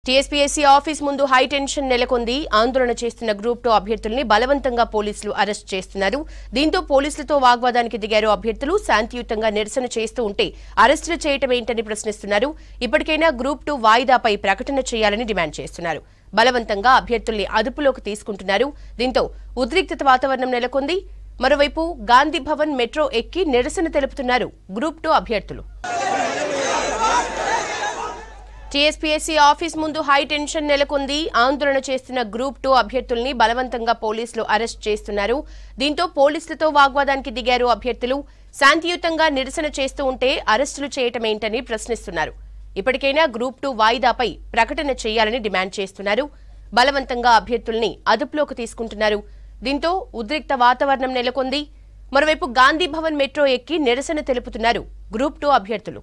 TSPSC office ముందు high tension నెలకొంది ఆందోళన చేస్తున్న గ్రూప్ టూ అభ్యర్థుల్ని బలవంతంగా పోలీసులు అరెస్ట్ చేస్తున్నారు దీంతో పోలీసులతో వాగ్వాదానికి దిగారు అభ్యర్థులు శాంతియుతంగా నిరసన చేస్తూ ఉంటే అరెస్టులు చేయటం ఏంటని ప్రశ్నిస్తున్నారు ఇప్పటికైనా గ్రూప్ టూ వాయిదాపై ప్రకటన చేయాలని డిమాండ్ చేస్తున్నారు బలవంతంగా అభ్యర్థుల్ని అదుపులోకి తీసుకుంటున్నారు దీంతో ఉద్రిక్తత వాతావరణం నెలకొంది మరోవైపు గాంధీ భవన్ మెట్రో ఎక్కి నిరసన తెలుపుతున్నారు గ్రూప్ టూ అభ్యర్థులు టీఎస్పీఎస్సీ ఆఫీస్ ముందు హై టెన్షన్ నెలకొంది ఆందోళన చేస్తున్న గ్రూప్ టూ అభ్యర్థుల్ని బలవంతంగా పోలీసులు అరెస్ట్ చేస్తున్నారు దీంతో పోలీసులతో వాగ్వాదానికి దిగారు అభ్యర్థులు శాంతియుతంగా నిరసన చేస్తూ ఉంటే అరెస్టులు చేయటమేంటని ప్రశ్నిస్తున్నారు ఇప్పటికైనా గ్రూప్ టూ వాయిదాపై ప్రకటన చేయాలని డిమాండ్ చేస్తున్నారు బలవంతంగా అభ్యర్థుల్ని అదుపులోకి తీసుకుంటున్నారు దీంతో ఉద్రిక్త వాతావరణం నెలకొంది మరోవైపు గాంధీ భవన్ మెట్రో ఎక్కి నిరసన తెలుపుతున్నారు గ్రూప్ టూ అభ్యర్థులు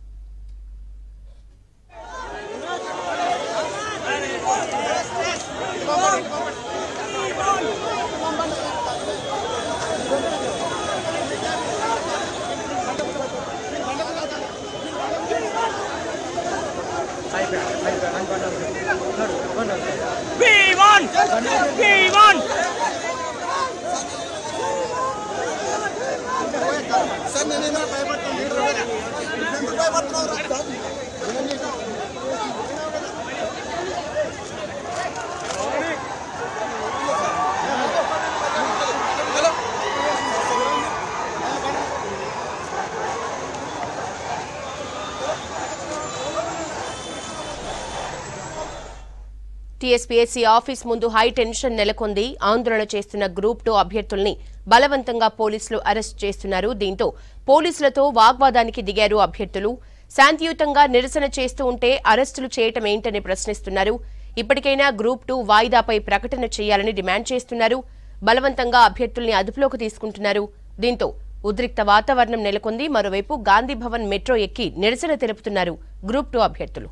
We want! We want! TSPSC office ముందు హై టెన్షన్ నెలకొంది ఆందోళన చేస్తున్న గ్రూప్ టూ అభ్యర్థుల్ని బలవంతంగా పోలీసులు అరెస్ట్ చేస్తున్నారు దీంతో పోలీసులతో వాగ్వాదానికి దిగారు అభ్యర్థులు శాంతియుతంగా నిరసన చేస్తూ ఉంటే అరెస్టులు చేయటం ఏంటని ప్రశ్నిస్తున్నారు ఇప్పటికైనా గ్రూప్ టూ వాయిదాపై ప్రకటన చేయాలని డిమాండ్ చేస్తున్నారు బలవంతంగా అభ్యర్థుల్ని అదుపులోకి తీసుకుంటున్నారు దీంతో ఉద్రిక్త వాతావరణం నెలకొంది మరోవైపు గాంధీ భవన్ మెట్రో ఎక్కి నిరసన తెలుపుతున్నారు గ్రూప్ టూ అభ్యర్థులు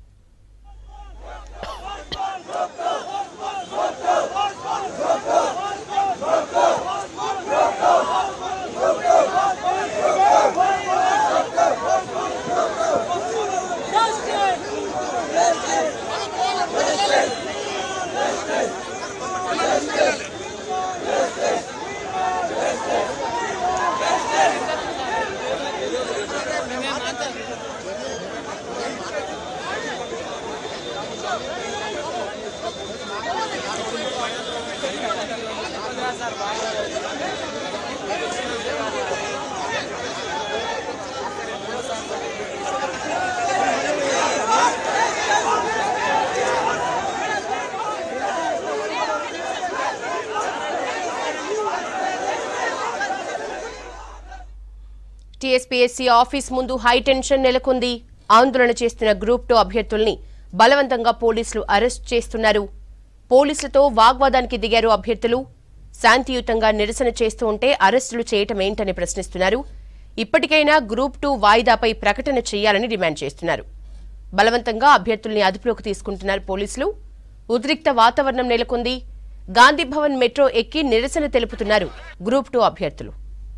టీఎస్పీఎస్సీ ఆఫీస్ ముందు హై టెన్షన్ నెలకొంది ఆందోళన చేస్తున్న గ్రూప్ టూ అభ్యర్థుల్ని బలవంతంగా పోలీసులు అరెస్ట్ చేస్తున్నారు పోలీసులతో వాగ్వాదానికి దిగారు అభ్యర్థులు శాంతియుతంగా నిరసన చేస్తూ ఉంటే అరెస్టులు చేయటం ఏంటని ప్రశ్నిస్తున్నారు ఇప్పటికైనా గ్రూప్ టూ వాయిదాపై ప్రకటన చేయాలని డిమాండ్ చేస్తున్నారు బలవంతంగా అభ్యర్థుల్ని అదుపులోకి తీసుకుంటున్నారు పోలీసులు ఉద్రిక్త వాతావరణం నెలకొంది గాంధీ భవన్ మెట్రో ఎక్కి నిరసన తెలుపుతున్నారు గ్రూప్ టూ అభ్యర్థులు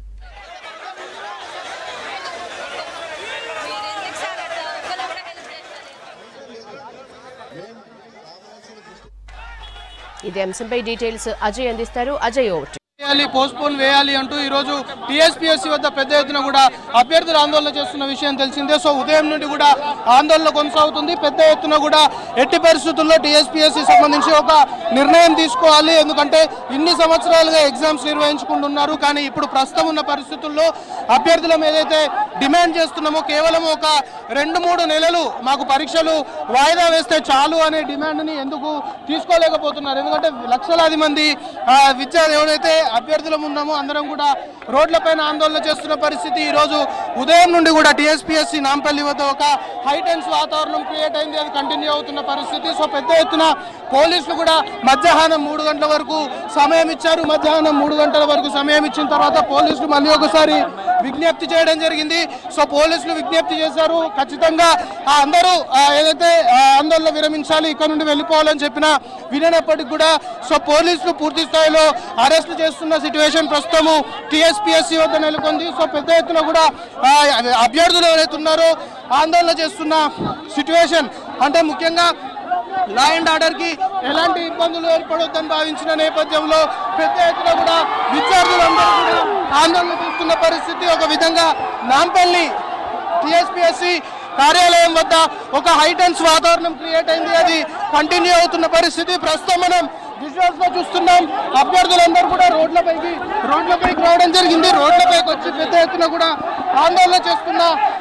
ఇదే అంశంపై డీటెయిల్స్ అజయ్ అందిస్తారు అజయ్ ఓవర్ వేయాలి పోస్ట్పోన్ వేయాలి అంటూ ఈ రోజు టీఎస్పీఎస్సీ వద్ద పెద్ద ఎత్తున కూడా అభ్యర్థులు ఆందోళన చేస్తున్న విషయం తెలిసిందే సో ఉదయం నుండి కూడా ఆందోళన కొనసాగుతుంది పెద్ద ఎత్తున కూడా ఎట్టి పరిస్థితుల్లో టీఎస్పీఎస్సీ సంబంధించి ఒక నిర్ణయం తీసుకోవాలి ఎందుకంటే ఇన్ని సంవత్సరాలుగా ఎగ్జామ్స్ నిర్వహించుకుంటున్నారు కానీ ఇప్పుడు ప్రస్తుతం ఉన్న పరిస్థితుల్లో అభ్యర్థులం ఏదైతే డిమాండ్ చేస్తున్నామో కేవలం ఒక రెండు మూడు నెలలు మాకు పరీక్షలు వాయిదా వేస్తే చాలు అనే డిమాండ్ని ఎందుకు తీసుకోలేకపోతున్నారు ఎందుకంటే లక్షలాది మంది ఆ, విద్యా ఎవరైతే అభ్యర్థులం ఉన్నామో అందరం కూడా రోడ్లపైన ఆందోళన చేస్తున్న పరిస్థితి ఈ రోజు ఉదయం నుండి కూడా టీఎస్పీఎస్సీ నాంపల్లి వద్ద ఒక హైటెన్స్ వాతావరణం క్రియేట్ అయింది అది కంటిన్యూ అవుతున్న పరిస్థితి సో పెద్ద ఎత్తున పోలీసులు కూడా మధ్యాహ్నం మూడు గంటల వరకు సమయం ఇచ్చారు మధ్యాహ్నం మూడు గంటల వరకు సమయం ఇచ్చిన తర్వాత పోలీసులు మళ్ళీ ఒకసారి విజ్ఞప్తి చేయడం జరిగింది సో పోలీసులు విజ్ఞప్తి చేశారు ఖచ్చితంగా ఆ అందరూ ఆ ఏదైతే ఆ ఆందోళన విరమించాలి ఇక్కడ నుండి వెళ్ళిపోవాలని చెప్పినా విననప్పటికీ కూడా సో పోలీసులు పూర్తి స్థాయిలో అరెస్ట్ చేస్తున్న సిచ్యువేషన్ ప్రస్తుతము టీఎస్పీఎస్సీ వద్ద నెలకొంది సో పెద్ద ఎత్తున కూడా ఆ, అభ్యర్థులు ఎవరైతే ఉన్నారో ఆందోళన చేస్తున్న సిచ్యువేషన్ అంటే ముఖ్యంగా లా అండ్ ఆర్డర్ కి ఎలాంటి ఇబ్బందులు ఏర్పడొద్దని భావించిన నేపథ్యంలో పెద్ద ఎత్తున కూడా విద్యార్థులందరూ కూడా ఆందోళన చేస్తున్న పరిస్థితి ఒక విధంగా నాంపల్లి టిఎస్పిఎస్సి కార్యాలయం వద్ద ఒక హైటెన్స్ వాతావరణం క్రియేట్ అయింది అది కంటిన్యూ అవుతున్న పరిస్థితి ప్రస్తుతం మనం విజువల్స్ లో చూస్తున్నాం అభ్యర్థులందరూ కూడా రోడ్లపైకి రోడ్లపైకి రావడం జరిగింది రోడ్లపైకి వచ్చి పెద్ద ఎత్తున కూడా ఆందోళన చేస్తున్న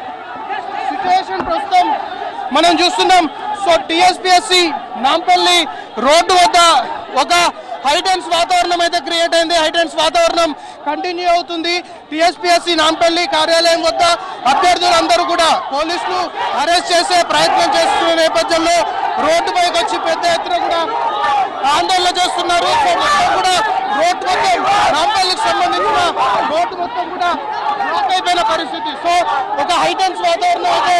సిచ్యువేషన్ ప్రస్తుతం మనం చూస్తున్నాం సో టిఎస్పిఎస్సి నాంపల్లి రోడ్డు వద్ద ఒక హైటెన్స్ వాతావరణం అయితే క్రియేట్ అయింది హైటెన్స్ వాతావరణం కంటిన్యూ అవుతుంది టిఎస్పిఎస్సి నాంపల్లి కార్యాలయం వద్ద అభ్యర్థులందరూ కూడా పోలీసులు అరెస్ట్ చేసే ప్రయత్నం చేస్తున్న నేపథ్యంలో రోడ్డుపైకి వచ్చి పెద్ద ఎత్తున కూడా ఆందోళన చేస్తున్నారు సో మొత్తం కూడా రోడ్డు మొత్తం నాంపల్లికి సంబంధించిన రోడ్డు మొత్తం కూడా బ్లాక్ అయిపోయిన పరిస్థితి సో ఒక హైటెన్స్ వాతావరణం అయితే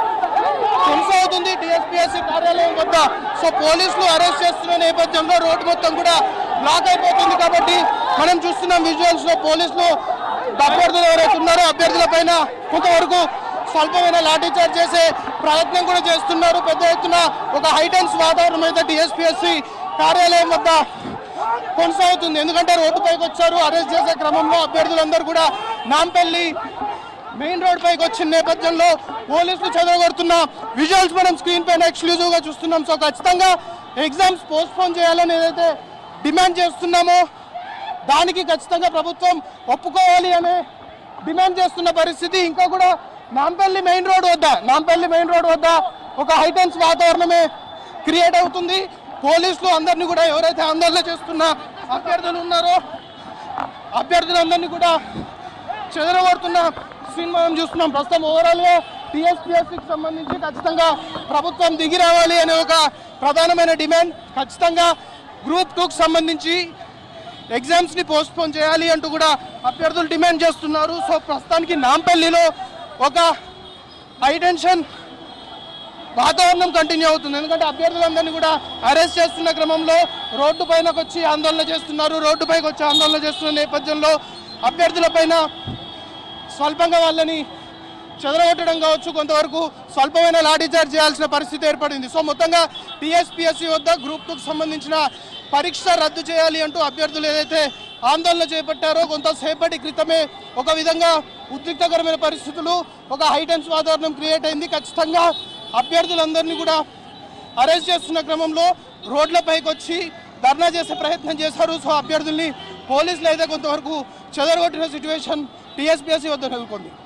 కొనసాగుతుంది డిఎస్పీఎస్సీ కార్యాలయం వద్ద సో పోలీసులు అరెస్ట్ చేస్తున్న నేపథ్యంలో రోడ్డు మొత్తం కూడా బ్లాక్ అయిపోతుంది కాబట్టి మనం చూస్తున్నాం విజువల్స్ లో పోలీసులు అభ్యర్థులు ఎవరైతే ఉన్నారో అభ్యర్థుల పైన కొంతవరకు స్వల్పమైన లాఠీ చార్జ్ చేసే ప్రయత్నం కూడా చేస్తున్నారు పెద్ద ఎత్తున ఒక హైటెన్స్ వాతావరణం అయితే డిఎస్పీఎస్సీ కార్యాలయం వద్ద కొనసాగుతుంది ఎందుకంటే రోడ్డుపైకి వచ్చారు అరెస్ట్ చేసే క్రమంలో అభ్యర్థులందరూ కూడా నాంపల్లి మెయిన్ రోడ్ పైకి వచ్చిన నేపథ్యంలో పోలీసులు చెదరగొడుతున్న విజువల్స్ మనం స్క్రీన్ పైన ఎక్స్క్లూజివ్ గా చూస్తున్నాం సో ఖచ్చితంగా ఎగ్జామ్స్ పోస్ట్ పోన్ చేయాలని ఏదైతే డిమాండ్ చేస్తున్నామో దానికి ఖచ్చితంగా ప్రభుత్వం ఒప్పుకోవాలి అనే డిమాండ్ చేస్తున్న పరిస్థితి ఇంకా కూడా నాంపల్లి మెయిన్ రోడ్ వద్ద నాంపల్లి మెయిన్ రోడ్ వద్ద ఒక హైటెన్స్ వాతావరణమే క్రియేట్ అవుతుంది పోలీసులు అందరినీ కూడా ఎవరైతే ఆందోళన చేస్తున్న అభ్యర్థులు ఉన్నారో అభ్యర్థులందరినీ కూడా చెదరగొడుతున్న సీన్ మనం చూస్తున్నాం ప్రస్తుతం ఓవరాల్ గా టీఎస్పీఎస్సీకి సంబంధించి ఖచ్చితంగా ప్రభుత్వం దిగి రావాలి అనే ఒక ప్రధానమైన డిమాండ్ ఖచ్చితంగా గ్రూప్ టూకి సంబంధించి ఎగ్జామ్స్ ని పోస్ట్ పోన్ చేయాలి అంటూ కూడా అభ్యర్థులు డిమాండ్ చేస్తున్నారు సో ప్రస్తుతానికి నాంపల్లిలో ఒక హైటెన్షన్ వాతావరణం కంటిన్యూ అవుతుంది ఎందుకంటే అభ్యర్థులందరినీ కూడా అరెస్ట్ చేస్తున్న క్రమంలో రోడ్డు పైనకు వచ్చి ఆందోళన చేస్తున్నారు రోడ్డు పైకి వచ్చి ఆందోళన చేస్తున్న నేపథ్యంలో అభ్యర్థుల పైన స్వల్పంగా వాళ్ళని చెదరగొట్టడం కావచ్చు కొంతవరకు స్వల్పమైన లాఠీచార్జ్ చేయాల్సిన పరిస్థితి ఏర్పడింది సో మొత్తంగా టీఎస్పీఎస్సీ వద్ద గ్రూప్ టూకి సంబంధించిన పరీక్ష రద్దు చేయాలి అంటూ అభ్యర్థులు ఏదైతే ఆందోళన చేపట్టారో కొంతసేపటి క్రితమే ఒక విధంగా ఉద్రిక్తకరమైన పరిస్థితులు ఒక హైటెన్స్ వాతావరణం క్రియేట్ అయింది ఖచ్చితంగా అభ్యర్థులందరినీ కూడా అరెస్ట్ చేస్తున్న క్రమంలో రోడ్లపైకి వచ్చి ధర్నా చేసే ప్రయత్నం చేశారు సో అభ్యర్థుల్ని పోలీసులు అయితే కొంతవరకు చెదరగొట్టిన సిచ్యువేషన్ టీఎస్పీఎస్సీ వద్ద నెలకొంది